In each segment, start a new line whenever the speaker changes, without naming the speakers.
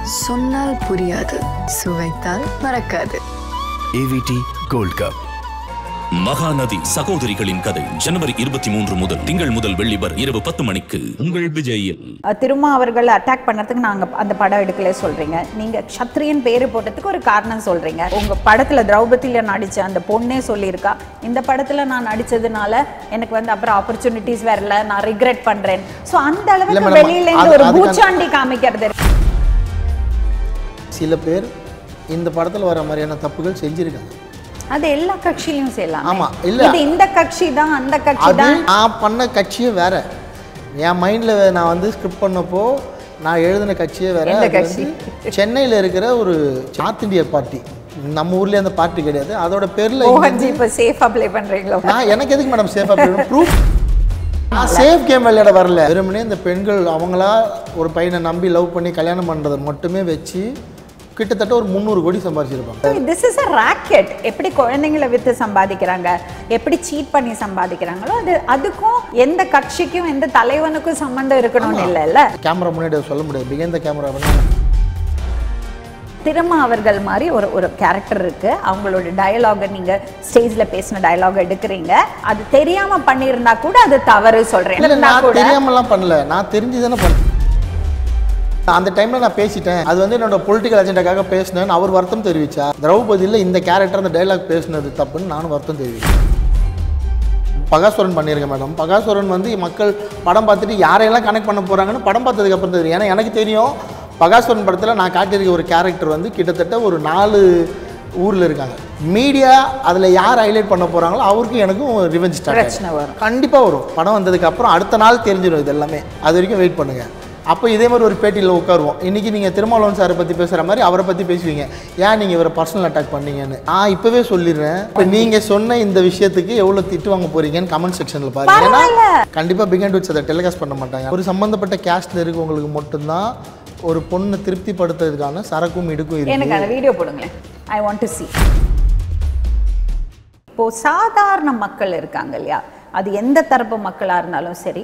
சொன்னால் புரியாது சுவைத்தால் மறக்காது
ஏவிடி கோல்ட் கப்
மகாநதி சகோதரிகளின் கதை ஜனவரி இருபத்தி மூன்று முதல் திங்கள் முதல் வெள்ளி வரை இரவு பத்து மணிக்கு உங்கள் விஜயில்
அஹ் திரும்ப அவர்களை அட்டாக் பண்ணறதுக்கு நாங்க அந்த படம் எடுக்கல சொல்றீங்க நீங்க க்ஷத்ரியன் பேரு போட்டதுக்கு ஒரு காரணம் சொல்றீங்க உங்க படத்துல திரௌபதியில நடிச்ச அந்த பொண்ணே சொல்லியிருக்கா இந்த படத்துல நான் நடிச்சதுனால எனக்கு வந்து அப்புறம் ஆப்பர்ச்சுனிட்டிஸ் வரல நான் ரிக்ரெட் பண்றேன் சோ அந்த
இல்ல
அளவுக்கு
madam,
வெளியில
அது-
இருந்து ஒரு
அதுக்கான-
பூச்சாண்டி காமிக்கிறது
சில பேர் இந்த படத்தில் வர மாதிரியான தப்புகள் செஞ்சுருக்காங்க
அது எல்லா கட்சியிலும் செய்யலாம்
ஆமா, இல்ல.
இது இந்த கட்சி தான் அந்த கட்சி
அது
தான்
நான் பண்ண கட்சியே வேற என் மைண்டில் நான் வந்து ஸ்கிரிப்ட் பண்ணப்போ நான் எழுதின கட்சியே வேற
எந்த
அது
கட்சி?
வந்து சென்னையில் இருக்கிற ஒரு நார்த் இந்தியா பார்ட்டி நம்ம ஊர்லேயே அந்த பார்ட்டி கிடையாது அதோட பேரில்
மோகன்ஜி இப்ப சேஃபா ப்ளே பண்றீங்களோ
நான் எனக்கு எதுக்கு மேடம் சேஃபாக ப்ரூஃப் நான் சேஃப் கேம் விளையாட வரல வெறுமனே இந்த பெண்கள் அவங்களா ஒரு பையனை நம்பி லவ் பண்ணி கல்யாணம் பண்ணுறதை மட்டுமே வச்சு கிட்டத்தட்ட ஒரு முந்நூறு கோடி சம்பாதிச்சிருப்பாங்க
திஸ் இஸ் அ ராக்கெட் எப்படி குழந்தைங்களை வித்து சம்பாதிக்கிறாங்க எப்படி சீட் பண்ணி சம்பாதிக்கிறாங்களோ அது அதுக்கும் எந்த கட்சிக்கும் எந்த தலைவனுக்கும் சம்பந்தம் இருக்கணும்னு இல்லைல்ல
கேமரா முன்னாடி அதை சொல்ல முடியாது பிகைந்த கேமரா பண்ணால்
திரும்ப அவர்கள் மாதிரி ஒரு ஒரு கேரக்டர் இருக்கு அவங்களோட டயலாக நீங்க ஸ்டேஜ்ல பேசின டயலாக் எடுக்கிறீங்க அது தெரியாம பண்ணியிருந்தா கூட அது தவறு சொல்றேன்
இல்லை
இருந்தா
நான்
கூட
தெரியாமலாம் பண்ணல நான் தெரிஞ்சு தானே பண்ணேன் அந்த டைமில் நான் பேசிட்டேன் அது வந்து என்னோட பொலிட்டிக்கல் அஜெண்டாக்காக பேசினேன்னு அவர் வருத்தம் தெரிவிச்சா திரௌபதியில் இந்த கேரக்டர் அந்த டைலாக் பேசினது தப்புன்னு நானும் வருத்தம் தெரிவிச்சேன் பகாசுரன் பண்ணியிருக்கேன் மேடம் பகாசுரன் வந்து மக்கள் படம் பார்த்துட்டு யாரையெல்லாம் கனெக்ட் பண்ண போகிறாங்கன்னு படம் பார்த்ததுக்கு அப்புறம் தெரியும் ஏன்னா எனக்கு தெரியும் பகாசுரன் படத்தில் நான் காட்டியிருக்க ஒரு கேரக்டர் வந்து கிட்டத்தட்ட ஒரு நாலு ஊரில் இருக்காங்க மீடியா அதில் யார் ஹைலைட் பண்ண போகிறாங்களோ அவருக்கும் எனக்கும் ரிவெஞ்ச் ஸ்டார்ட்
பிரச்சனை வரும்
கண்டிப்பாக வரும் படம் வந்ததுக்கு அப்புறம் அடுத்த நாள் தெரிஞ்சிடும் இது எல்லாமே அது வரைக்கும் வெயிட் பண்ணுங்கள் அப்போ இதே மாதிரி ஒரு பேட்டியில் உட்காருவோம் இன்றைக்கி நீங்கள் திருமாவளவன் சாரை பற்றி பேசுகிற மாதிரி அவரை பற்றி பேசுவீங்க ஏன் நீங்கள் இவரை பர்சனல் அட்டாக் பண்ணீங்கன்னு நான் இப்போவே சொல்லிடுறேன் இப்போ நீங்கள் சொன்ன இந்த விஷயத்துக்கு எவ்வளோ திட்டு வாங்க போறீங்கன்னு கமெண்ட் செக்ஷனில் பாருங்க ஏன்னா கண்டிப்பாக பிகன் டுட்ஸ் அதை டெலிகாஸ்ட் பண்ண மாட்டாங்க ஒரு சம்பந்தப்பட்ட கேஸ்டில் இருக்கவங்களுக்கு மட்டும்தான் ஒரு பொண்ணை திருப்திப்படுத்துறதுக்கான சரக்கும் இடுக்கும் இருக்கு
எனக்கு அந்த வீடியோ போடுங்களேன் ஐ வாண்ட் டு see இப்போ சாதாரண மக்கள் இருக்காங்க இல்லையா அது எந்த தரப்பு மக்களாக இருந்தாலும் சரி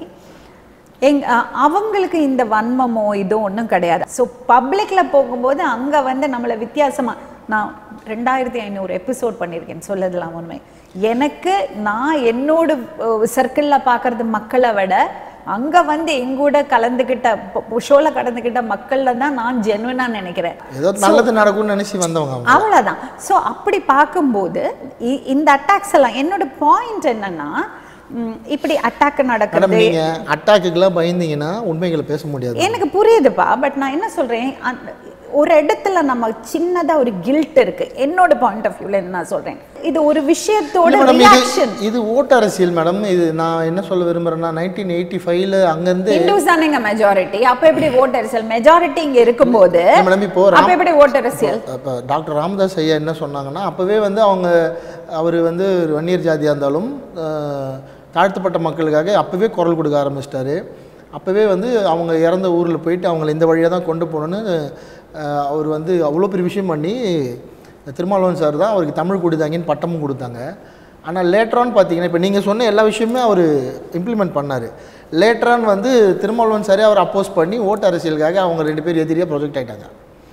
எங் அ- அவங்களுக்கு இந்த வன்மமோ இதோ ஒன்றும் கிடையாது ஸோ பப்ளிக்கில் போகும்போது அங்கே வந்து நம்மளை வித்தியாசமாக நான் ரெண்டாயிரத்தி ஐநூறு எபிசோட் பண்ணியிருக்கேன் சொல்லதெல்லாம் உண்மை எனக்கு நான் என்னோட சர்க்கிளில் பார்க்குறது மக்களை விட அங்கே வந்து எங்கூட கலந்துக்கிட்ட ஷோவில் கலந்துக்கிட்ட மக்களில் தான் நான் ஜென்வனாக நினைக்கிறேன்
ஏதோ நல்லது நடக்கும்னு நினச்சி வந்தவங்க அவங்க
அவ்வளோதான் ஸோ அப்படி பார்க்கும்போது இ- இந்த அட்டாக்ஸ் எல்லாம் என்னோட பாயிண்ட் என்னன்னா ம், இப்படி அட்டாக்
மேடம்
நடக்கிறது
நீங்கள் அட்டாக்குக்கெல்லாம் பயந்தீங்கன்னா உண்மைகளை பேச முடியாது
எனக்கு புரியுதுப்பா பட் நான் என்ன சொல்றேன் அந்த- ஒரு இடத்துல நம்ம சின்னதா ஒரு கில்ட் இருக்கு என்னோட பாயிண்ட் ஆஃப் வியூல நான் சொல்றேன் இது ஒரு விஷயத்தோட
இல்ல மேடம்
ரியாக்ஷன்
இது இது ஓட்டு அரசியல் மேடம் இது நான் என்ன சொல்ல விரும்புறேன்னா நைன்டீன் எயிட்டி ஃபைவ்ல அங்கேருந்து
இந்துஸ் தானேங்க மெஜாரிட்டி அப்ப எப்படி ஓட்டு அரசியல் மெஜாரிட்டி இங்க இருக்கும்போது
இல்ல மேடம் இப்போ ராம்-
அப்ப எப்படி ஓட்டு அரசியல்
இப்போ டாக்டர் ராமதாஸ் ஐயா என்ன சொன்னாங்கன்னா அப்போவே வந்து அவங்க அவர் வந்து ஒரு வன்னியர் ஜாதியாக இருந்தாலும் அஹ், தாழ்த்தப்பட்ட மக்களுக்காக அப்போவே குரல் கொடுக்க ஆரம்பிச்சிட்டாரு அப்போவே வந்து அவங்க இறந்த ஊரில் போயிட்டு அவங்கள இந்த வழியாக தான் கொண்டு போகணுன்னு அஹ், அவர் வந்து அவ்வளோ பெரிய விஷயம் பண்ணி திருமாவளவன் சார் தான் அவருக்கு தமிழ் கொடுத்தாங்கன்னு பட்டமும் கொடுத்தாங்க ஆனால் லேட்டரான் பார்த்தீங்கன்னா இப்போ நீங்கள் சொன்ன எல்லா விஷயமே அவர் இம்ப்ளிமெண்ட் பண்ணார் லேட்டரான் வந்து திருமாவளவன் சாரே அவர் அப்போஸ் பண்ணி ஓட்டு அரசியலுக்காக அவங்க ரெண்டு பேர் எதிரியாக ப்ரொஜெக்ட் ஆயிட்டாங்க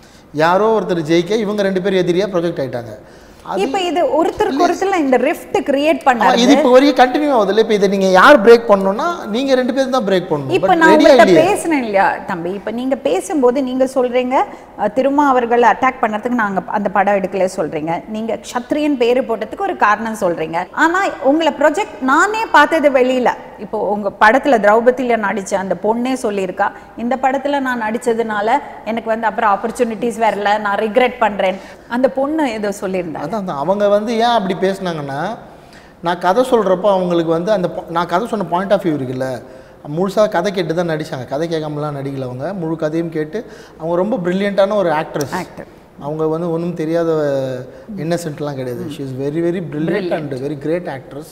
யாரோ ஒருத்தர் ஜெயிக்க இவங்க ரெண்டு பேர் எதிரியாக ப்ரொஜெக்ட் ஆயிட்டாங்க அது
இப்ப இது ஒருத்தருக்கு ஒருத்தர் இந்த ரிஃப்ட் கிரியேட்
ஆமா,
பண்ணாரு
இது இப்போ வரைக்கும் கண்டினியூ ஆகுது இல்லை இப்போ இதை நீங்கள் யார் பிரேக் பண்ணணும்னா நீங்கள் ரெண்டு பேரும் தான் பிரேக் பண்ணணும்
இப்ப
பட்
நான்
ரெடியாக
உங்கள்கிட்ட
இல்லையே
பேசினேன் இல்லையா தம்பி இப்ப நீங்க பேசும்போது நீங்க சொல்றீங்க அஹ், திருமா அவர்களை அட்டாக் பண்ணறதுக்கு நாங்க அந்த படம் எடுக்கல சொல்றீங்க நீங்க க்ஷத்ரியன் பேரு போட்டதுக்கு ஒரு காரணம் சொல்றீங்க ஆனா உங்களை ப்ரொஜெக்ட் நானே பார்த்தது வெளியில இப்போ உங்க படத்துல திரௌபதியில நடிச்ச அந்த பொண்ணே சொல்லியிருக்கா இந்த படத்துல நான் நடிச்சதுனால எனக்கு வந்து அப்புறம் ஆப்பர்ச்சுனிட்டிஸ் வரல நான் ரிக்ரெட் பண்றேன் அந்த பொண்ணு ஏதோ சொல்லியிருந்தா
அதான் அதான். அவங்க வந்து ஏன் அப்படி பேசுனாங்கன்னா நான் கதை சொல்கிறப்போ அவங்களுக்கு வந்து அந்த po- நான் கதை சொன்ன பாயிண்ட் ஆஃப் வியூ இருக்குல்ல முழுசாக கதை கேட்டு தான் நடிச்சாங்க கதை கேட்காமலாம் நடிக்கல அவங்க முழு கதையும் கேட்டு அவங்க ரொம்ப ப்ரில்லியண்ட்டான ஒரு ஆக்ட்ரஸ்
Actor.
அவங்க வந்து ஒன்றும் தெரியாத இன்னசென்ட்லாம் கிடையாது she is very very brilliant and very great actress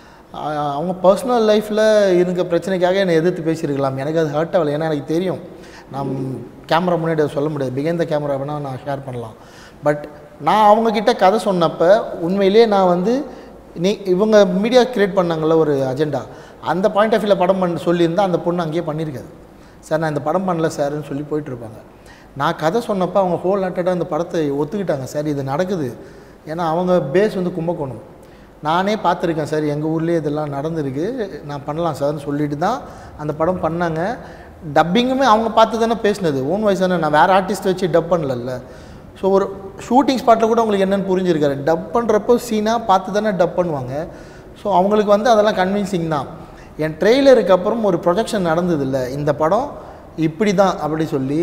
அவங்க பர்சனல் லைஃப்பில் இருக்க பிரச்சனைக்காக என்னை எதிர்த்து பேசியிருக்கலாம் எனக்கு அது ஹர்ட் ஆகலை ஏன்னா எனக்கு தெரியும் நான் கேமரா முன்னாடி அதை சொல்ல முடியாது பிகைந்த கேமரா வேணால் நான் ஷேர் பண்ணலாம் பட் நான் அவங்கக்கிட்ட கதை சொன்னப்போ உண்மையிலேயே நான் வந்து நீ இவங்க மீடியா கிரியேட் பண்ணாங்கல்ல ஒரு அஜெண்டா அந்த பாயிண்ட் ஆஃப் வியூவில் படம் பண்ண சொல்லியிருந்தா அந்த பொண்ணு அங்கேயே பண்ணியிருக்காது சார் நான் இந்த படம் பண்ணல சார்னு சொல்லி போயிட்டுருப்பாங்க நான் கதை சொன்னப்போ அவங்க ஹோல் ஹார்ட்டடாக அந்த படத்தை ஒத்துக்கிட்டாங்க சார் இது நடக்குது ஏன்னா அவங்க பேஸ் வந்து கும்பகோணம் நானே பார்த்துருக்கேன் சார் எங்கள் ஊர்லேயே இதெல்லாம் நடந்திருக்கு நான் பண்ணலாம் சார்னு சொல்லிட்டு தான் அந்த படம் பண்ணாங்க டப்பிங்குமே அவங்க பார்த்து தானே பேசினது ஓன் வாய்ஸ் தானே நான் வேறு ஆர்டிஸ்ட் வச்சு டப் பண்ணலல்ல ஸோ ஒரு ஷூட்டிங் ஸ்பாட்டில் கூட உங்களுக்கு என்னென்னு புரிஞ்சிருக்காரு டப் பண்ணுறப்போ சீனாக பார்த்து தானே டப் பண்ணுவாங்க ஸோ அவங்களுக்கு வந்து அதெல்லாம் கன்வின்சிங் தான் என் ட்ரெய்லருக்கு அப்புறம் ஒரு ப்ரொஜெக்ஷன் நடந்ததில்ல இந்த படம் இப்படி தான் அப்படி சொல்லி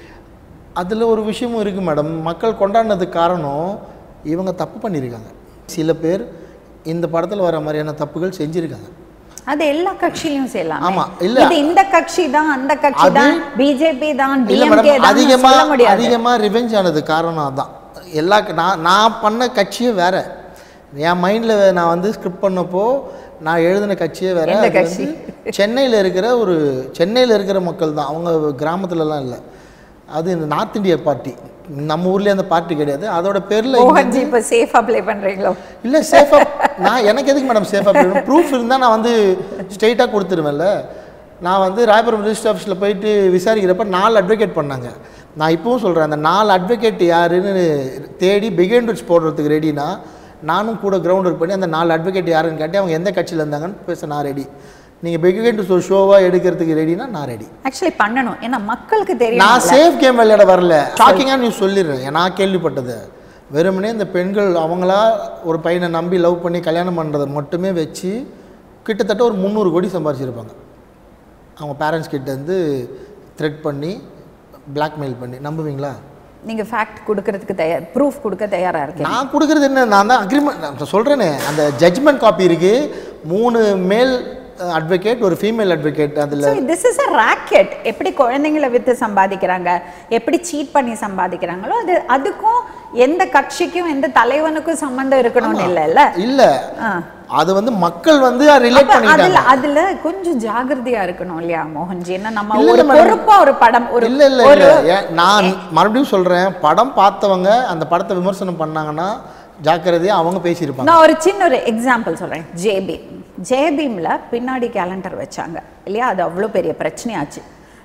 அதில் ஒரு விஷயமும் இருக்குது மேடம் மக்கள் கொண்டாடினதுக்கு காரணம் இவங்க தப்பு பண்ணியிருக்காங்க சில பேர் இந்த படத்தில் வர மாதிரியான தப்புகள் செஞ்சுருக்காங்க
அது எல்லா கட்சியிலும் செய்யலாம்
ஆமா, இல்ல.
இது இந்த கட்சி தான் அந்த கட்சி
அது-
தான் பிஜேபி தான்
இல்லை
டிஎம்கே
மேடம்
தான் சொல்ல
அதிகமாக
முடியாது
அதிகமாக ரிவெஞ்ச் ஆனது காரணம் அதான் எல்லா க- நான் நான் பண்ண கட்சியே வேற என் மைண்டில் நான் வந்து ஸ்கிரிப்ட் பண்ணப்போ நான் எழுதின கட்சியே வேற
எந்த
அது
கட்சி?
வந்து சென்னையில் இருக்கிற ஒரு சென்னையில் இருக்கிற மக்கள் தான் அவங்க கிராமத்துலலாம் இல்லை அது இந்த நார்த் இந்தியா பார்ட்டி நம்ம ஊர்லேயே அந்த பார்ட்டி கிடையாது அதோட பேரில்
மோகன்ஜி இப்ப சேஃபா ப்ளே பண்றீங்களோ
இல்லை சேஃபாக நான் எனக்கு எதுக்கு மேடம் சேஃபாக போயிடும் ப்ரூஃப் இருந்தால் நான் வந்து ஸ்ட்ரெயிட்டாக கொடுத்துருவேன்ல நான் வந்து ராயபுரம் ரிஜிஸ்டர் ஆஃபீஸில் போயிட்டு விசாரிக்கிறப்ப நாலு அட்வொகேட் பண்ணாங்க நான் இப்பவும் சொல்கிறேன் அந்த நாலு அட்வொகேட் யாருன்னு தேடி பிகைன் ரிச் போடுறதுக்கு ரெடினா நானும் கூட கிரவுண்ட் ஒர்க் பண்ணி அந்த நாலு அட்வொகேட் யாருன்னு கேட்டு அவங்க எந்த கட்சியில் இருந்தாங்கன்னு பேச நான் ரெடி நீங்கள் பிகைன் ரிச் ஒரு ஷோவாக எடுக்கிறதுக்கு ரெடினா நான் ரெடி
ஆக்சுவலி பண்ணணும் ஏன்னா மக்களுக்கு
நான்
தெரியும்
சேஃப் கேம் விளையாட வரல ஷாக்கிங்காக நியூஸ் சொல்லிடுறேன் நான் கேள்விப்பட்டது வெறுமனே இந்த பெண்கள் அவங்களா ஒரு பையனை நம்பி லவ் பண்ணி கல்யாணம் பண்ணுறதை மட்டுமே வச்சு கிட்டத்தட்ட ஒரு முந்நூறு கோடி சம்பாரிச்சிருப்பாங்க அவங்க பேரண்ட்ஸ் கிட்டேருந்து த்ரெட் பண்ணி blackmail பண்ணி நம்புவீங்களா
நீங்க ஃபேக்ட் கொடுக்கறதுக்கு தயார் ப்ரூஃப் கொடுக்க தயாரா இருக்கேன்
நான் கொடுக்குறது என்ன நான் தான் அக்ரிமெண்ட் நான் சொல்கிறேனே அந்த ஜட்ஜ்மெண்ட் காப்பி இருக்குது மூணு மேல் அட்வொகேட் ஒரு ஃபீமேல் அட்வொகேட் அதில்
திஸ் இஸ் அ ராக்கெட் எப்படி குழந்தைங்களை வித்து சம்பாதிக்கிறாங்க எப்படி சீட் பண்ணி சம்பாதிக்கிறாங்களோ அது அதுக்கும் எந்த கட்சிக்கும் எந்த தலைவனுக்கும் சம்பந்தம் இருக்கணும்னு இல்லைல்ல
இல்ல
ஆ.
அது வந்து மக்கள் வந்து ரிலேட்
அப்ப அதுல
பண்ணிட்டாங்க
அதுல கொஞ்சம் ஜாகிரதையா இருக்கணும் இல்லையா மோகன்ஜி என்ன நம்ம
இல்ல,
ஒரு
இல்ல, madam.
பொறுப்பா ஒரு படம் ஒரு
இல்ல இல்ல
ஒரு
இல்ல ஏன் நான் மறுபடியும் சொல்றேன் படம் பார்த்தவங்க அந்த படத்தை விமர்சனம் பண்ணாங்கன்னா ஜாக்கிரதையா அவங்க பேசியிருப்பாங்க
நான் ஒரு சின்ன ஒரு எக்ஸாம்பிள் சொல்றேன் ஜேபீம் ஜேபீம்ல பின்னாடி கேலண்டர் வச்சாங்க இல்லையா அது அவ்வளோ பெரிய பிரச்சனையாச்சு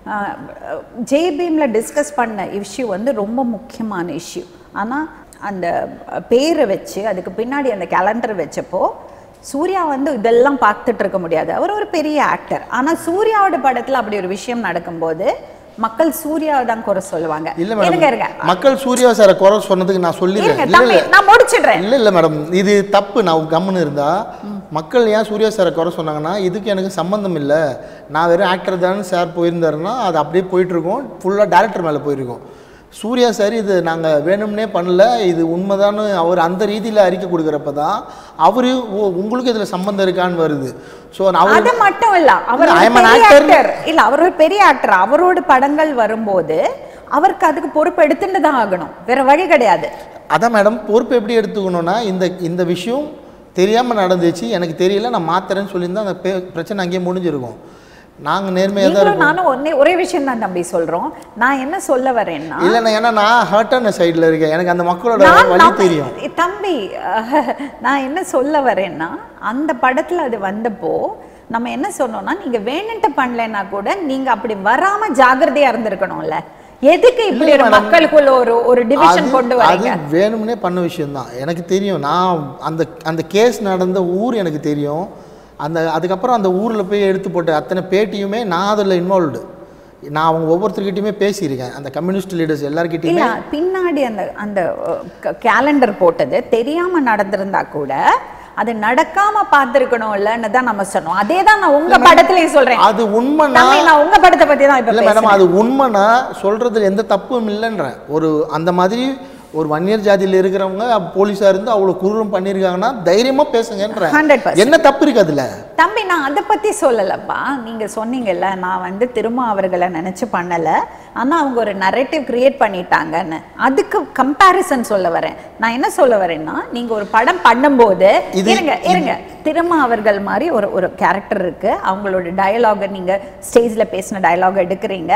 ஜேபீம்ல டிஸ்கஸ் பண்ண இஷ்யூ வந்து ரொம்ப முக்கியமான இஷ்யூ ஆனா அந்த பேரை வச்சு அதுக்கு பின்னாடி அந்த கேலண்டர் வச்சப்போ சூர்யா வந்து இதெல்லாம் பார்த்துட்டு இருக்க முடியாது அவர் ஒரு பெரிய ஆக்டர் ஆனா சூர்யாவோட படத்துல அப்படி ஒரு விஷயம் நடக்கும்போது மக்கள் சூர்யாவை தான் குறை சொல்லுவாங்க
இல்ல
இருங்க இருங்க
மேடம் மக்கள் சூர்யா சாரை குறை சொன்னதுக்கு நான்
இருங்க
சொல்லிடுறேன் இல்ல
தம்பி
இல்ல
நான் முடிச்சிடுறேன்
இல்ல இல்ல மேடம் இது தப்பு நான் கம்முன்னு இருந்தா மக்கள் ஏன் சூர்யா சாரை குறை சொன்னாங்கன்னா இதுக்கு எனக்கு சம்பந்தம் இல்லை நான் வெறும் ஆக்டர் தானே சார் போயிருந்தாருன்னா அது அப்படியே போயிட்டு இருக்கோம் ஃபுல்லாக டேரக்டர் மேலே போயிருக்கோம் சூர்யா சார் இது நாங்கள் வேணும்னே பண்ணல இது உண்மைதான்னு அவர் அந்த ரீதியில் அறிக்கை கொடுக்குறப்ப தான் அவர் ஓ உங்களுக்கு இதில் சம்மந்தம் இருக்கான்னு வருது ஸோ அவர்
அது மட்டும் இல்ல அவர்
இல்ல,
ஒரு
I am an
பெரிய
actor.
ஆக்டர் இல்ல அவர் ஒரு பெரிய ஆக்டர் அவரோட படங்கள் வரும்போது அவருக்கு அதுக்கு பொறுப்பு எடுத்துட்டு தான் ஆகணும் வேற வழி கிடையாது
அதான் மேடம் பொறுப்பு எப்படி எடுத்துக்கணும்னா இந்த இந்த விஷயம் தெரியாமல் நடந்துச்சு எனக்கு தெரியல நான் மாத்துறேன்னு சொல்லியிருந்தா அந்த பே- பிரச்சனை அங்கேயே முடிஞ்சிருக்கும் நாங்கள் நேர்மையாக தான்
நீங்களும்
இருக்கோம்
நானும் ஒன்னே ஒரே விஷயம் தான் தம்பி சொல்றோம் நான் என்ன சொல்ல வரேன்னா
இல்லைண்ணா ஏன்னா நான் ஹர்ட்டான சைடில் இருக்கேன் எனக்கு அந்த மக்களோட
நான்
வழி
நம்ம-
தெரியும்
தம்பி அஹ், நான் என்ன சொல்ல வரேன்னா அந்த படத்துல அது வந்தப்போ நம்ம என்ன சொன்னோம்னா நீங்க வேணுன்ட்டு பண்ணலைன்னா கூட நீங்க அப்படி வராம ஜாகிரதையா இருந்திருக்கணும்ல எதுக்கு இப்படி ஒரு
madam.
மக்களுக்குள்ள ஒரு ஒரு டிவிஷன்
அது-
கொண்டு
அது
வரீங்க
வேணும்னே பண்ண விஷயம்தான் எனக்கு தெரியும் நான் அந்த அந்த கேஸ் நடந்த ஊர் எனக்கு தெரியும் அந்த அதுக்கப்புறம் அந்த ஊரில் போய் எடுத்து போட்ட அத்தனை பேட்டியுமே நான் அதில் இன்வால்வ்டு நான் அவங்க ஒவ்வொருத்தர்கிட்டயுமே பேசியிருக்கேன் அந்த கம்யூனிஸ்ட் லீடர்ஸ் எல்லார்கிட்டயுமே
இல்ல பின்னாடி அந்த அந்த கேலண்டர் போட்டது தெரியாம நடந்திருந்தா கூட அது நடக்காம பார்த்திருக்கணும்லன்னு தான் நம்ம சொன்னோம் அதே தான் நான் உங்க படத்துலயும் சொல்றேன்
அது உண்மைனா
தம்பி, நான் உங்க படத்தை பத்தி தான் இப்ப
இல்லை மேடம்
பேசுறேன்.
அது உண்மைனா சொல்கிறதுல எந்த தப்பும் இல்லைன்றேன் ஒரு அந்த மாதிரி ஒரு வன்னியர் ஜாதியில் இருக்கிறவங்க போலீஸாக இருந்து அவ்வளோ குரூரம் பண்ணியிருக்காங்கன்னா தைரியமாக பேசுங்கன்றேன்
100%.
என்ன தப்பு இருக்கு அதில்
தம்பி நான் அதை பத்தி சொல்லலப்பா நீங்க சொன்னீங்கல்ல நான் வந்து திரும்ப அவர்களை நினைச்சு பண்ணல ஆனா அவங்க ஒரு நரேட்டிவ் கிரியேட் பண்ணிட்டாங்கன்னு அதுக்கு கம்பேரிசன் சொல்ல வரேன் நான் என்ன சொல்ல வரேன்னா நீங்க ஒரு படம் பண்ணும்போது
இது-
இருங்க இருங்க திரும்ப அவர்கள் மாதிரி ஒரு ஒரு கேரக்டர் இருக்கு அவங்களோட டயலாக நீங்க ஸ்டேஜ்ல பேசின டயலாக் எடுக்கிறீங்க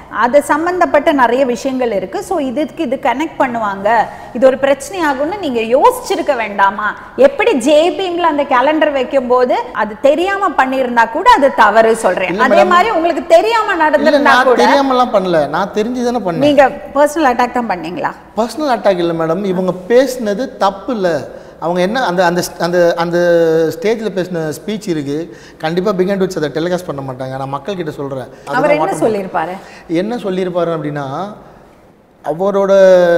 அது சம்பந்தப்பட்ட நிறைய விஷயங்கள் இருக்கு ஸோ இதுக்கு இது கனெக்ட் பண்ணுவாங்க இது ஒரு பிரச்சனை ஆகும்னு நீங்க யோசிச்சிருக்க வேண்டாமா எப்படி ஜேபிஎம்ல அந்த கேலண்டர் வைக்கும் போது அது தெரியாம பண்ணியிருந்தா கூட அது தவறு சொல்றேன்
இல்ல
அதே
madam.
மாதிரி உங்களுக்கு தெரியாம
இல்லை
நடந்திருந்தா
நான்
கூட
தெரியாமலாம் பண்ணல நான் தெரிஞ்சு தானே பண்ணேன்
நீங்க பர்சனல் அட்டாக் தான் பண்ணீங்களா
பர்சனல் அட்டாக் இல்லை மேடம் இவங்க பேசுனது தப்பு இல்லை அவங்க என்ன அந்த அந்த அந்த அந்த ஸ்டேஜில் பேசின ஸ்பீச் இருக்குது கண்டிப்பாக பிகன் டுட்ஸ் அதை டெலிகாஸ்ட் பண்ண மாட்டாங்க நான் மக்கள்கிட்ட சொல்கிறேன்
அவர் என்ன சொல்லியிருப்பாரு
என்ன சொல்லியிருப்பாரு அப்படின்னா அவரோட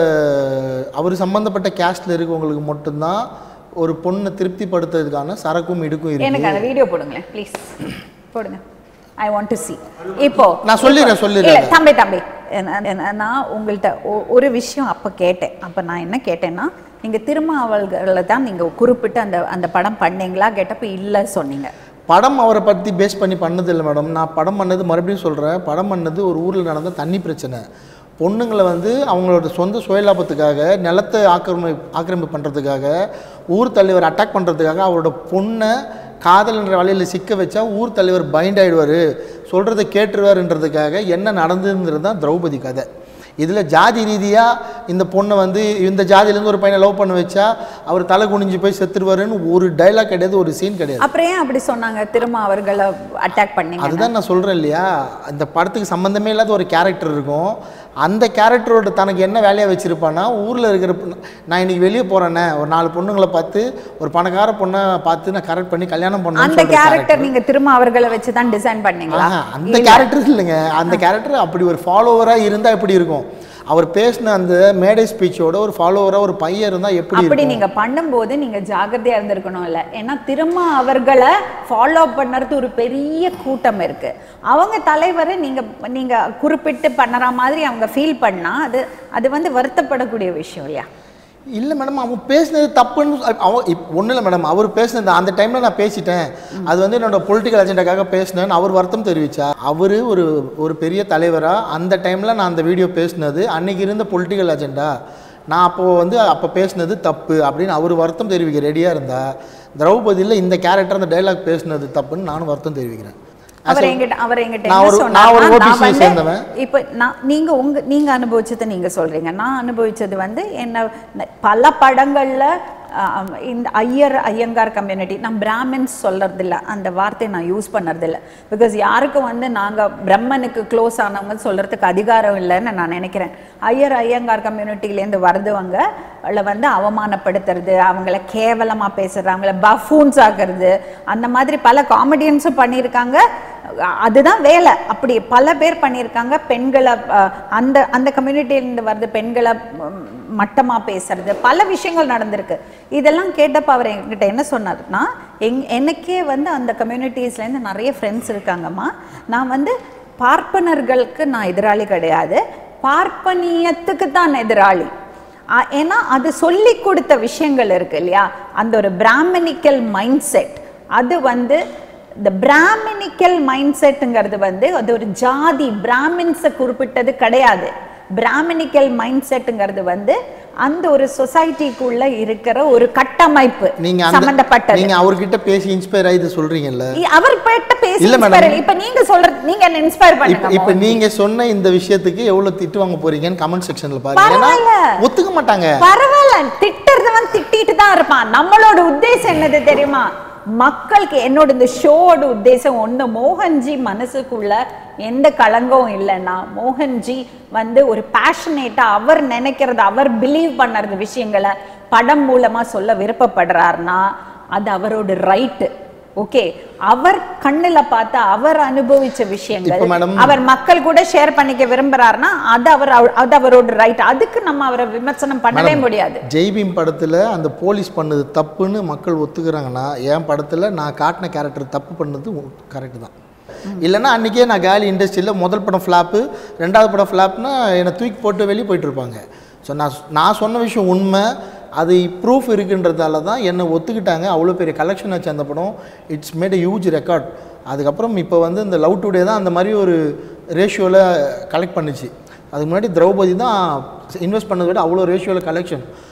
அவர் சம்மந்தப்பட்ட கேஸ்டில் இருக்கவங்களுக்கு மட்டும்தான் ஒரு பொண்ணை திருப்திப்படுத்துறதுக்கான சரக்கும் இடுக்கும்
எனக்கு
இருக்கு
அந்த வீடியோ போடுங்களேன் ப்ளீஸ் போடுங்க ஐ வாண்ட் டு see இப்போ
நான் சொல்லிடுறேன்,
இப்போ-
சொல்லிடுறேன்.
இல்ல தம்பி தம்பி என்ன- என்ன- நான் உங்கள்கிட்ட ஒ- ஒரு விஷயம் அப்போ கேட்டேன் அப்போ நான் என்ன கேட்டேன்னா நீங்கள் திருமாவல்களை தான் நீங்கள் குறிப்பிட்டு அந்த அந்த படம் பண்ணீங்களா கேட்டப்ப இல்லை சொன்னீங்க
படம் அவரை பற்றி பேஸ் பண்ணி பண்ணது இல்லை மேடம் நான் படம் பண்ணது மறுபடியும் சொல்கிறேன் படம் பண்ணது ஒரு ஊரில் நடந்த தண்ணி பிரச்சனை பொண்ணுங்களை வந்து அவங்களோட சொந்த சுயலாபத்துக்காக நிலத்தை ஆக்கிரமி ஆக்கிரமிப்பு பண்ணுறதுக்காக ஊர் தலைவர் அட்டாக் பண்ணுறதுக்காக அவரோட பொண்ணை காதல்ன்ற வழியில் சிக்க வச்சா ஊர் தலைவர் பைண்ட் ஆயிடுவார் சொல்கிறத கேட்டுருவாருன்றதுக்காக என்ன நடந்ததுங்கிறது தான் திரௌபதி கதை இதில் ஜாதி ரீதியாக இந்த பொண்ணை வந்து இந்த ஜாதியிலேருந்து ஒரு பையனை லவ் பண்ண வச்சா அவர் தலை குனிஞ்சு போய் செத்துருவாருன்னு ஒரு டைலாக் கிடையாது ஒரு சீன் கிடையாது
அப்புறம் ஏன் அப்படி சொன்னாங்க திரும்ப அவர்களை அட்டாக் பண்ணீங்க
அதுதான் நான் சொல்கிறேன் இல்லையா இந்த படத்துக்கு சம்மந்தமே இல்லாத ஒரு கேரக்டர் இருக்கும் அந்த கேரக்டரோட தனக்கு என்ன வேலையை வச்சுருப்பான்னா ஊரில் இருக்கிற பொண்ணு- நான் இன்னைக்கு வெளியே போகிறேன்னே ஒரு நாலு பொண்ணுங்களை பார்த்து ஒரு பணக்கார பொண்ணை பார்த்து நான் கரெக்ட் பண்ணி கல்யாணம் பண்ணணும்னு
அந்த
சொல்ற
கேரக்டர் நீங்க திரும்ப அவர்களை வச்சு தான் டிசைன் பண்ணீங்களா
ஆஹா, அந்த கேரக்டர் இல்லைங்க அந்த கேரக்டர் அப்படி ஒரு ஃபாலோவராக இருந்தால் எப்படி இருக்கும் அவர் பேசின அந்த மேடை ஸ்பீச்சோட ஒரு ஃபாலோவராக ஒரு பையன் இருந்தால் எப்படி
அப்படி
இருக்கும்
நீங்க பண்ணும்போது நீங்க ஜாகிரதையா இருந்திருக்கணும் இல்ல ஏன்னா திரும்ப அவர்களை ஃபாலோ பண்ணுறது ஒரு பெரிய கூட்டம் இருக்கு அவங்க தலைவரை நீங்க நீங்க குறிப்பிட்டு பண்ணுற மாதிரி அவங்க ஃபீல் பண்ணா அது அது வந்து வருத்தப்படக்கூடிய விஷயம் இல்லையா
இல்லை மேடம் அவன் பேசினது தப்புன்னு சொ- அவன் இப் ஒன்றும் இல்லை மேடம் அவர் பேசினது அந்த டைமில் நான் பேசிட்டேன் அது வந்து என்னோட பொலிட்டிக்கல் அஜெண்டாக்காக பேசினேன்னு அவர் வருத்தம் தெரிவிச்சா அவர் ஒரு ஒரு பெரிய தலைவராக அந்த டைமில் நான் அந்த வீடியோ பேசினது அன்னைக்கு இருந்த பொலிட்டிக்கல் அஜெண்டா நான் அப்போது வந்து அப்போ பேசினது தப்பு அப்படின்னு அவர் வருத்தம் தெரிவிக்க ரெடியாக இருந்தா திரௌபதியில் இந்த கேரக்டர் அந்த டைலாக் பேசினது தப்புன்னு நானும் வருத்தம் தெரிவிக்கிறேன் As
அவர்
a-
எங்கிட்ட அவர் எங்கிட்ட
நான்
என்ன
ஒரு- நான் ஒரு
சொன்னார்னா,
OBC
நான் வந்து
சேர்ந்தவன்.
இப்போ நான் நீங்க உங்க நீங்க அனுபவிச்சதை நீங்க சொல்றீங்க நான் அனுபவிச்சது வந்து என்ன ந- பல படங்கள்ல ஆம், இந்த ஐயர் ஐயங்கார் கம்யூனிட்டி நான் பிராமின்ஸ் சொல்றதில்ல அந்த வார்த்தையை நான் யூஸ் பண்ணுறதில்ல பிகாஸ் யாருக்கும் வந்து நாங்க பிரம்மனுக்கு க்ளோஸ் ஆனவங்க சொல்றதுக்கு அதிகாரம் இல்லைன்னு நான் நினைக்கிறேன் ஐயர் ஐயங்கார் கம்யூனிட்டிலேருந்து வருதுவங்க அவளை வந்து அவமானப்படுத்துறது அவங்கள கேவலமா பேசுறது அவங்கள பஃபூன்ஸ் ஆக்குறது அந்த மாதிரி பல காமெடியன்ஸும் பண்ணியிருக்காங்க அதுதான் வேலை அப்படி பல பேர் பண்ணியிருக்காங்க பெண்களை அஹ், அந்த அந்த கம்யூனிட்டியிலேருந்து வருது பெண்களை ம், மட்டமா பேசுறது பல விஷயங்கள் நடந்திருக்கு இதெல்லாம் கேட்டப்ப அவர் என்கிட்ட என்ன சொன்னார்னா எங் எனக்கே வந்து அந்த கம்யூனிட்டிஸ்லேருந்து நிறைய ஃப்ரெண்ட்ஸ் இருக்காங்கம்மா நான் வந்து பார்ப்பனர்களுக்கு நான் எதிராளி கிடையாது பார்ப்பனியத்துக்கு தான் எதிராளி ஆ, ஏன்னா அது சொல்லி கொடுத்த விஷயங்கள் இருக்கு இல்லையா அந்த ஒரு பிராமணிக்கல் மைண்ட் செட் அது வந்து இந்த பிராமணிக்கல் மைண்ட் செட்டுங்கிறது வந்து அது ஒரு ஜாதி பிராமின்ஸை குறிப்பிட்டது கிடையாது பிராமணிக்கல் மைண்ட் செட்டுங்கிறது வந்து அந்த ஒரு சொசைட்டிக்குள்ள இருக்கிற ஒரு கட்டமைப்பு
நீங்க அந்த
சம்பந்தப்பட்டது
நீங்க அவர்கிட்ட பேசி இன்ஸ்பயர் ஆகி இதை சொல்றீங்கல்ல
இ- அவர் போயிட்டு பேசி
இல்ல madam.
inspire- இப்ப நீங்க சொல்றது நீங்க என்ன இன்ஸ்பயர்
இப்ப
பண்ணுங்க
இப்ப நீங்க சொன்ன இந்த விஷயத்துக்கு எவ்வளவு திட்டு வாங்க போறீங்கன்னு கமெண்ட் செக்ஷன்ல பாருங்க ஏன்னா
பரவாயில்ல.
ஒத்துக்க மாட்டாங்க
பரவாயில்ல திட்டுறதவன் திட்டிட்டு தான் இருப்பான் நம்மளோட உத்தேசம் என்னது தெரியுமா மக்களுக்கு என்னோட இந்த ஷோவோட உத்தேசம் ஒண்ணு மோகன்ஜி மனசுக்குள்ள எந்த களங்கம் இல்லைன்னா மோகன்ஜி வந்து ஒரு பேஷனேட்டா அவர் நினைக்கிறது அவர் பிலீவ் பண்ணுறது விஷயங்களை படம் மூலமா சொல்ல விருப்பப்படுறாருன்னா அது அவரோட ரைட்டு ஓகே அவர் கண்ணுல பார்த்து அவர் அனுபவிச்ச விஷயங்கள்
இப்ப madam-
அவர் மக்கள் கூட ஷேர் பண்ணிக்க விரும்புறாருன்னா அது அவர் அது அவரோட ரைட் அதுக்கு நம்ம அவரை விமர்சனம் பண்ணவே முடியாது
ஜெய்பீம் படத்துல அந்த போலீஸ் பண்ணது தப்புன்னு மக்கள் ஒத்துக்கிறாங்கன்னா என் படத்துல நான் காட்டின கேரக்டர் தப்பு பண்ணது கரெக்ட் தான் இல்லைன்னா அன்றைக்கே நான் காலி இண்டஸ்ட்ரியில் முதல் படம் ஃப்ளாப்பு ரெண்டாவது படம் ஃப்ளாப்னா என்னை தூக்கி போட்டு வெளியே போயிட்டு இருப்பாங்க ஸோ நான் நான் சொன்ன விஷயம் உண்மை அது ப்ரூஃப் இருக்குன்றதால தான் என்னை ஒத்துக்கிட்டாங்க அவ்வளோ பெரிய கலெக்ஷன் ஆச்சு அந்த படம் it's made a huge record அதுக்கப்புறம் இப்போ வந்து இந்த லவ் டுடே தான் அந்த மாதிரி ஒரு ரேஷியோவில் கலெக்ட் பண்ணுச்சு அதுக்கு முன்னாடி திரௌபதி தான் இன்வெஸ்ட் பண்ணதை விட அவ்வளோ ரேஷியோவில் கலெக்ஷன்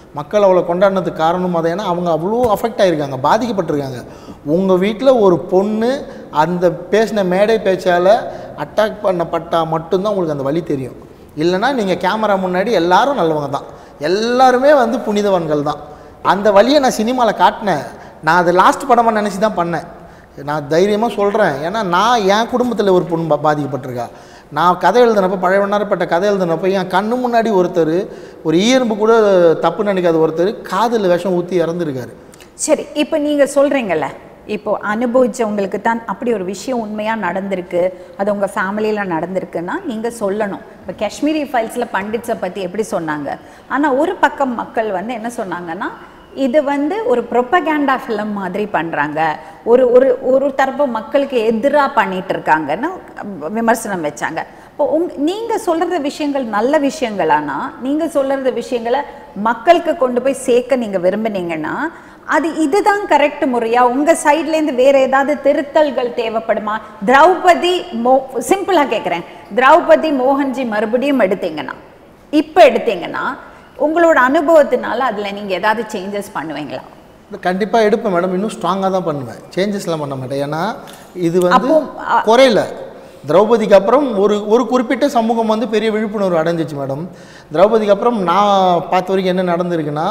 மக்கள் அவளை கொண்டாடினதுக்கு காரணம் அதை ஏன்னா அவங்க அவ்வளோ அஃபெக்ட் ஆகிருக்காங்க பாதிக்கப்பட்டிருக்காங்க உங்கள் வீட்டில் ஒரு பொண்ணு அந்த பேசின மேடை பேச்சால் அட்டாக் பண்ணப்பட்டால் மட்டும்தான் உங்களுக்கு அந்த வழி தெரியும் இல்லைன்னா நீங்கள் கேமரா முன்னாடி எல்லாரும் நல்லவங்க தான் எல்லாருமே வந்து புனிதவான்கள் தான் அந்த வழியை நான் சினிமாவில் காட்டினேன் நான் அது லாஸ்ட் படமாக நினச்சி தான் பண்ணேன் நான் தைரியமாக சொல்கிறேன் ஏன்னா நான் என் குடும்பத்தில் ஒரு பொண்ணு பா- பாதிக்கப்பட்டிருக்கா நான் கதை எழுதினப்போ பழைய வண்ணாரப்பட்ட கதை எழுதினப்போ என் கண்ணு முன்னாடி ஒருத்தர் ஒரு ஈயம்பு கூட தப்பு நினைக்காத ஒருத்தர் காதில் விஷம் ஊற்றி இறந்துருக்காரு
சரி இப்போ நீங்க சொல்றீங்கல்ல இப்போ அனுபவிச்சவங்களுக்கு தான் அப்படி ஒரு விஷயம் உண்மையா நடந்திருக்கு அது உங்க ஃபேமிலியில நடந்திருக்குன்னா நீங்க சொல்லணும் இப்போ காஷ்மீரி ஃபைல்ஸ்ல பண்டிட்ஸை பத்தி எப்படி சொன்னாங்க ஆனா ஒரு பக்கம் மக்கள் வந்து என்ன சொன்னாங்கன்னா இது வந்து ஒரு ப்ரொப்பகேண்டா ஃபிலிம் மாதிரி பண்றாங்க ஒரு ஒரு ஒரு தரப்பு மக்களுக்கு எதிரா பண்ணிட்டு இருக்காங்கன்னு விமர்சனம் வச்சாங்க இப்போ உங் நீங்க சொல்றது விஷயங்கள் நல்ல விஷயங்களானா நீங்க சொல்றது விஷயங்களை மக்களுக்கு கொண்டு போய் சேர்க்க நீங்க விரும்புனீங்கன்னா அது இதுதான் கரெக்ட் முறையா உங்க சைட்ல இருந்து வேற ஏதாவது திருத்தல்கள் தேவைப்படுமா திரௌபதி மோ சிம்பிளா கேக்குறேன் திரௌபதி மோகன்ஜி மறுபடியும் எடுத்தீங்கன்னா இப்ப எடுத்தீங்கன்னா உங்களோட அனுபவத்தினால அதுல நீங்க ஏதாவது சேஞ்சஸ் பண்ணுவீங்களா
கண்டிப்பாக எடுப்பேன் மேடம் இன்னும் ஸ்ட்ராங்காக தான் பண்ணுவேன் சேஞ்சஸ்லாம் பண்ண மாட்டேன் ஏன்னா இது வந்து
அப்போ, அ-
குறையல திரௌபதிக்கு அப்புறம் ஒரு ஒரு குறிப்பிட்ட சமூகம் வந்து பெரிய விழிப்புணர்வு அடைஞ்சிச்சு மேடம் திரௌபதிக்கு அப்புறம் நான் பார்த்த வரைக்கும் என்ன நடந்திருக்குன்னா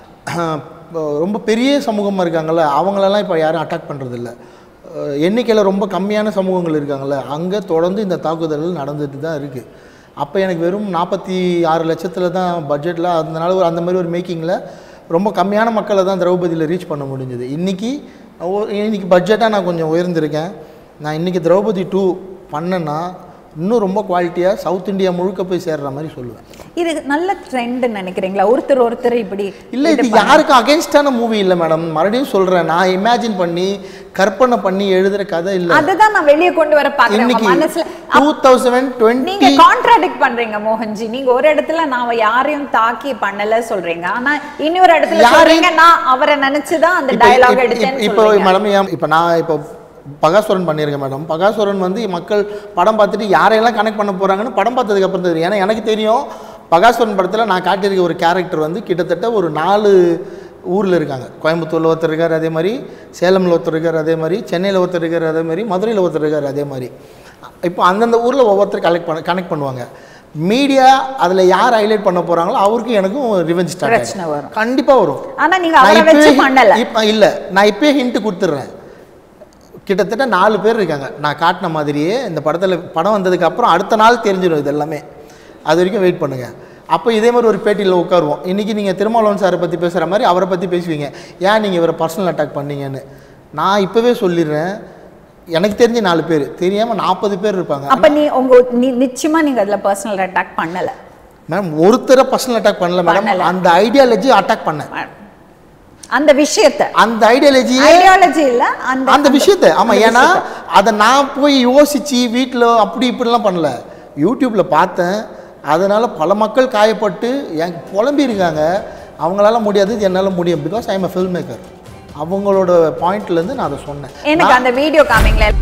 இப்போ ரொம்ப பெரிய சமூகமாக இருக்காங்கல்ல அவங்களெல்லாம் இப்போ யாரும் அட்டாக் பண்ணுறதில்ல எண்ணிக்கையில் ரொம்ப கம்மியான சமூகங்கள் இருக்காங்கல்ல அங்கே தொடர்ந்து இந்த தாக்குதல்கள் நடந்துட்டு தான் இருக்குது அப்போ எனக்கு வெறும் நாற்பத்தி ஆறு லட்சத்தில் தான் பட்ஜெட்டில் அதனால ஒரு அந்த மாதிரி ஒரு மேக்கிங்கில் ரொம்ப கம்மியான மக்களை தான் திரௌபதியில் ரீச் பண்ண முடிஞ்சது இன்றைக்கி இன்னைக்கு பட்ஜெட்டாக நான் கொஞ்சம் உயர்ந்திருக்கேன் நான் இன்றைக்கி திரௌபதி டூ பண்ணேன்னா இன்னும் ரொம்ப குவாலிட்டியாக சவுத் இந்தியா முழுக்க போய் சேர்ற மாதிரி சொல்லுவேன்
இது நல்ல ட்ரெண்ட் நினைக்கிறீங்களா ஒருத்தர் ஒருத்தர் இப்படி
இல்லை இது யாருக்கும் அகேன்ஸ்டான மூவி இல்லை மேடம் மறுபடியும் சொல்கிறேன் நான் இமேஜின் பண்ணி கற்பனை பண்ணி எழுதுகிற கதை இல்லை
அதுதான் நான் வெளியே கொண்டு வர பாக்குறேன் உங்க
இன்னைக்கு
மனசுல
டூ தௌசண்ட்
நீங்க
டுவெண்ட்டி
கான்ட்ராடிக்ட் பண்றீங்க மோகன்ஜி நீங்க ஒரு இடத்துல நான் யாரையும் தாக்கி பண்ணல சொல்றீங்க ஆனா இன்னொரு இடத்துல
யாரையும்-
சொல்றீங்க நான் அவரை நினைச்சுதான் அந்த டயலாக் எடுத்தேன்னு
இப்போ
சொல்றீங்க
மேடம் ஏன் இப்போ நான் இப்போ பகாசுரன் பண்ணியிருக்கேன் மேடம் பகாசுரன் வந்து மக்கள் படம் பார்த்துட்டு யாரையெல்லாம் கனெக்ட் பண்ண போகிறாங்கன்னு படம் பார்த்ததுக்கு அப்புறம் தெரியும் ஏன்னா எனக்கு தெரியும் பகாசுரன் படத்தில் நான் காட்டியிருக்க ஒரு கேரக்டர் வந்து கிட்டத்தட்ட ஒரு நாலு ஊரில் இருக்காங்க கோயம்புத்தூரில் ஒருத்தர் இருக்கார் அதே மாதிரி சேலமில் ஒருத்தர் இருக்கார் அதே மாதிரி சென்னையில் ஒருத்தர் இருக்கார் அதே மாதிரி மதுரையில் ஒருத்தர் இருக்கார் அதே மாதிரி இப்போ அந்தந்த ஊரில் ஒவ்வொருத்தர் கலெக்ட் பண்ண கனெக்ட் பண்ணுவாங்க மீடியா அதில் யார் ஹைலைட் பண்ண போகிறாங்களோ அவருக்கும் எனக்கும் ரிவெஞ்ச் ஸ்டார்ட்
பிரச்சனை வரும்.
கண்டிப்பாக வரும்
ஆனா நீங்க
நான்
அவரை வச்சு
இப்பவே-
பண்ணல
இப்ப இல்ல நான் இப்பயே ஹிண்ட் கொடுத்துட்றேன் கிட்டத்தட்ட நாலு பேர் இருக்காங்க நான் காட்டின மாதிரியே இந்த படத்தில் படம் வந்ததுக்கு அப்புறம் அடுத்த நாள் தெரிஞ்சிடும் இது எல்லாமே அது வரைக்கும் வெயிட் பண்ணுங்க அப்போ இதே மாதிரி ஒரு பேட்டியில் உட்காருவோம் இன்றைக்கி நீங்கள் திருமாவளவன் சாரை பற்றி பேசுகிற மாதிரி அவரை பற்றி பேசுவீங்க ஏன் நீங்கள் இவரை பர்சனல் அட்டாக் பண்ணீங்கன்னு நான் இப்போவே சொல்லிடுறேன் எனக்கு தெரிஞ்ச நாலு பேர் தெரியாமல் நாற்பது பேர் இருப்பாங்க
அப்ப நீ உங்க நி- நிச்சயமா நீங்க அதுல பர்சனல் அட்டாக் பண்ணல
மேம் ஒருத்தரை பர்சனல் அட்டாக் பண்ணல மேடம்
பண்ணல.
அந்த ஐடியாலஜி அட்டாக் பண்ணேன்
அந்த விஷயத்த
அந்த ஐடியாலஜியே
ஐடியாலஜி இல்ல அந்த
அந்த விஷயத்த ஆமா
அந்த
ஏன்னா
விஷயத்த.
அதை நான் போய் யோசிச்சு வீட்டில் அப்படி இப்படிலாம் பண்ணல யூடியூப்ல பார்த்தேன் அதனால பல மக்கள் காயப்பட்டு என் புலம்பி இருக்காங்க அவங்களால முடியாது இது என்னால் முடியும் because I am a film maker அவங்களோட பாயிண்ட்லேருந்து நான் அதை சொன்னேன்
எனக்கு அந்த வீடியோ காமிங்களேன்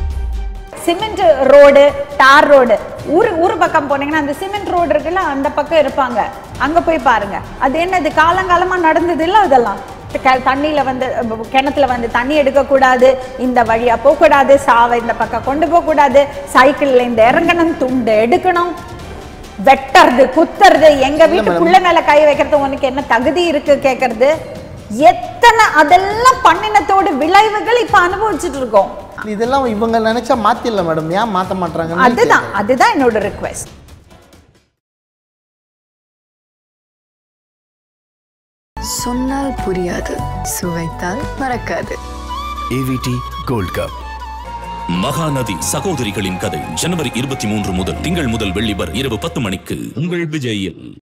சிமெண்ட் ரோடு தார் ரோடு ஊர் ஊர் பக்கம் போனீங்கன்னா அந்த சிமெண்ட் ரோடு இருக்குல்ல அந்த பக்கம் இருப்பாங்க அங்க போய் பாருங்க அது என்னது காலங்காலமா நடந்தது இல்ல அதெல்லாம் க- தண்ணியில வந்து அஹ், கிணத்துல வந்து தண்ணி எடுக்கக்கூடாது இந்த வழியா போகக்கூடாது சாவை இந்த பக்கம் கொண்டு போகக்கூடாது சைக்கிள்ல இந்த இறங்கணும் துண்டு எடுக்கணும் வெட்டுறது குத்துறது எங்க வீட்டு புள்ள மேல கை வைக்கிறது உனக்கு என்ன தகுதி இருக்கு கேக்குறது எத்தனை அதெல்லாம் பண்ணினத்தோட விளைவுகள் இப்ப அனுபவிச்சுட்டு இருக்கோம்
இதெல்லாம் இவங்க நினைச்சா மாத்திடல மேடம் ஏன் மாற்ற மாட்டாங்கன்னு
அதுதான் அதுதான் என்னோட ரிக்வெஸ்ட்
சொன்னால் புரியாது சுவைத்தால் மறக்காது
ஏவிடி கோல்ட் கப்
மகாநதி சகோதரிகளின் கதை ஜனவரி இருபத்தி மூன்று முதல் திங்கள் முதல் வெள்ளி வரை இரவு பத்து மணிக்கு உங்கள் விஜயில்